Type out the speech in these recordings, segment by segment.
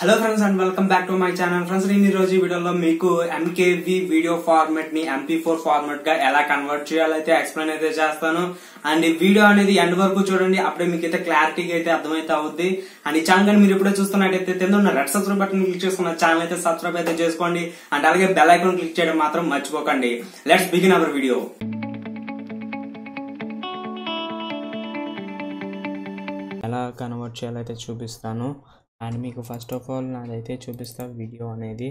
hello friends and welcome back to my channel friends నేను ఈ రోజు ఈ వీడియోలో మీకు ఎంకేవి వీడియో ఫార్మాట్ ని ఎంపీ ఫోర్ ఫార్మాట్ గా ఎలా కన్వర్ట్ చేయాలైతే ఎక్స్ప్లెయిన్ అయితే చేస్తాను అండ్ ఈ వీడియో అనేది ఎండ్ వరకు చూడండి అప్పుడే మీకు అయితే క్లారిటీగా అయితే అర్థమైతే అవుద్ది అండ్ ఈ ఛానల్ మీరు ఇప్పుడే చూస్తున్నట్టయితే కింద ఉన్న రెడ్ సబ్స్క్రైబ్ బటన్ క్లిక్ చేసుకున్న ఛానల్ అయితే సబ్స్క్రైబ్ అయితే చేసుకోండి అండ్ అలాగే బెల్ ఐకాన్ క్లిక్ చేయడం మాత్రం మర్చిపోకండి లెట్స్ బిగిన్ అవర్ వీడియో ఎలా కన్వర్ట్ చేయాలైతే చూపిస్తాను అండ్ మీకు ఫస్ట్ ఆఫ్ ఆల్ నాదైతే చూపిస్తా వీడియో అనేది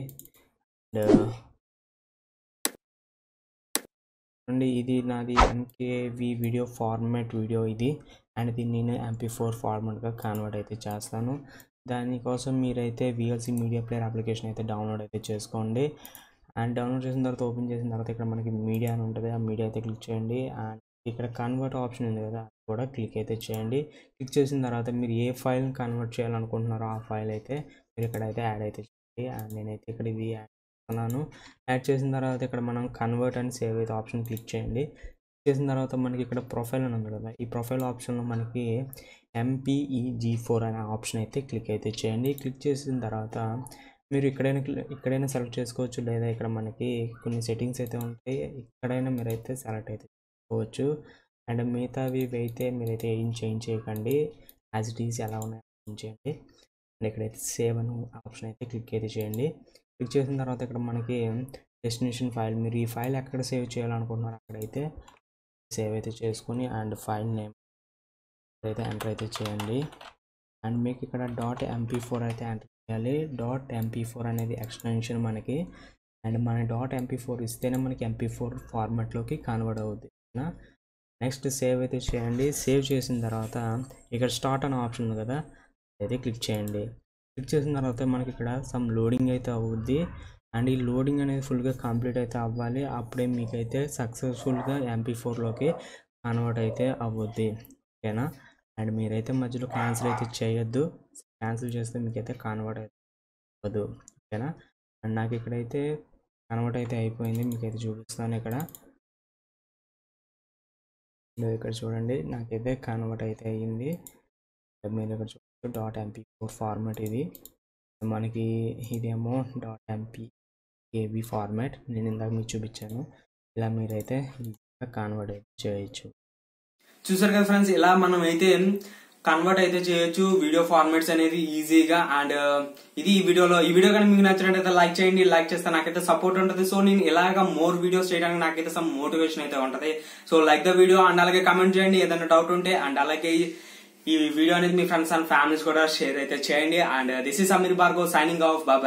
అండ్ ఇది నాది ఎంకేవి వీడియో ఫార్మాట్ వీడియో ఇది అండ్ దీన్ని నేను ఎంపీ ఫోర్ ఫార్మాట్గా కన్వర్ట్ అయితే చేస్తాను దానికోసం మీరైతే విఎల్సి మీడియా ప్లేయర్ అప్లికేషన్ అయితే డౌన్లోడ్ అయితే చేసుకోండి అండ్ డౌన్లోడ్ చేసిన తర్వాత ఓపెన్ చేసిన తర్వాత ఇక్కడ మనకి మీడియా అని ఉంటుంది ఆ మీడియా అయితే క్లిక్ చేయండి అండ్ ఇక్కడ కన్వర్ట్ ఆప్షన్ ఉంది కదా అది కూడా క్లిక్ అయితే చేయండి క్లిక్ చేసిన తర్వాత మీరు ఏ ఫైల్ని కన్వర్ట్ చేయాలనుకుంటున్నారో ఆ ఫైల్ అయితే మీరు ఇక్కడ అయితే యాడ్ అయితే చేయండి అండ్ నేనైతే ఇక్కడ ఇది యాడ్ చేస్తున్నాను యాడ్ చేసిన తర్వాత ఇక్కడ మనం కన్వర్ట్ అండ్ సేవ్ అయితే ఆప్షన్ క్లిక్ చేయండి క్లిక్ చేసిన తర్వాత మనకి ఇక్కడ ప్రొఫైల్ అని ఉంది కదా ఈ ప్రొఫైల్ ఆప్షన్లో మనకి ఎంపీఈజీ ఫోర్ అనే ఆప్షన్ అయితే క్లిక్ అయితే చేయండి క్లిక్ చేసిన తర్వాత మీరు ఇక్కడైనా ఇక్కడైనా సెలెక్ట్ చేసుకోవచ్చు లేదా ఇక్కడ మనకి కొన్ని సెట్టింగ్స్ అయితే ఉంటాయి ఇక్కడైనా మీరైతే సెలెక్ట్ అయితే చేసుకోవచ్చు అండ్ మిగతావి అయితే మీరైతే ఏం చేంజ్ చేయకండి యాజ్ ఇట్ ఈజ్ ఎలా ఉన్నాయో చేంజ్ చేయండి అండ్ ఇక్కడైతే సేవ్ అని ఆప్షన్ అయితే క్లిక్ అయితే చేయండి క్లిక్ చేసిన తర్వాత ఇక్కడ మనకి డెస్టినేషన్ ఫైల్ మీరు ఈ ఫైల్ ఎక్కడ సేవ్ చేయాలనుకుంటున్నారో అక్కడైతే సేవ్ అయితే చేసుకొని అండ్ ఫైల్ నేమ్ అయితే ఎంటర్ అయితే చేయండి అండ్ మీకు ఇక్కడ డాట్ ఎంపీ ఫోర్ అయితే ఎంటర్ చేయాలి డాట్ ఎంపీ ఫోర్ అనేది ఎక్స్టెన్షన్ మనకి అండ్ మన డాట్ ఎంపీ ఫోర్ ఇస్తేనే మనకి ఎంపీ ఫోర్ ఫార్మాట్లోకి కన్వర్ట్ అవుద్ది నెక్స్ట్ సేవ్ అయితే చేయండి సేవ్ చేసిన తర్వాత ఇక్కడ స్టార్ట్ అనే ఆప్షన్ ఉంది కదా అయితే క్లిక్ చేయండి క్లిక్ చేసిన తర్వాత మనకి ఇక్కడ సమ్ లోడింగ్ అయితే అవుద్ది అండ్ ఈ లోడింగ్ అనేది ఫుల్గా కంప్లీట్ అయితే అవ్వాలి అప్పుడే మీకైతే సక్సెస్ఫుల్గా ఎంపీ ఫోర్లోకి కన్వర్ట్ అయితే అవ్వద్ది ఓకేనా అండ్ మీరైతే మధ్యలో క్యాన్సిల్ అయితే చేయొద్దు క్యాన్సిల్ చేస్తే మీకైతే కన్వర్ట్ అయితే అవ్వదు ఓకేనా అండ్ నాకు ఇక్కడైతే కన్వర్ట్ అయితే అయిపోయింది మీకైతే చూపిస్తాను ఇక్కడ ఇక్కడ చూడండి నాకైతే కన్వర్ట్ అయితే అయ్యింది మీరు ఇక్కడ చూడవచ్చు డాట్ ఎంపీ ఫోర్ ఫార్మాట్ ఇది మనకి ఇదేమో డాట్ ఎంపీ కేబీ ఫార్మాట్ నేను ఇందాక మీకు చూపించాను ఇలా మీరైతే ఈజీగా కన్వర్ట్ అయితే చేయొచ్చు చూసారు కదా ఫ్రెండ్స్ ఇలా మనం అయితే కన్వర్ట్ అయితే చేయొచ్చు వీడియో ఫార్మాట్స్ అనేది ఈజీగా అండ్ ఇది ఈ వీడియోలో ఈ వీడియో కానీ మీకు నచ్చినట్టయితే లైక్ చేయండి లైక్ చేస్తే నాకైతే సపోర్ట్ ఉంటుంది సో నేను ఇలాగా మోర్ వీడియోస్ చేయడానికి నాకైతే సమ్ మోటివేషన్ అయితే ఉంటుంది so like the video and అలాగే కమెంట్ చేయండి ఏదైనా డౌట్ ఉంటే అండ్ అలాగే ఈ వీడియో అనేది మీ ఫ్రెండ్స్ అండ్ ఫ్యామిలీస్ కూడా షేర్ అయితే చేయండి అండ్ దిస్ ఇస్ అమీర్ బార్గో సైనింగ్ ఆఫ్ బాబా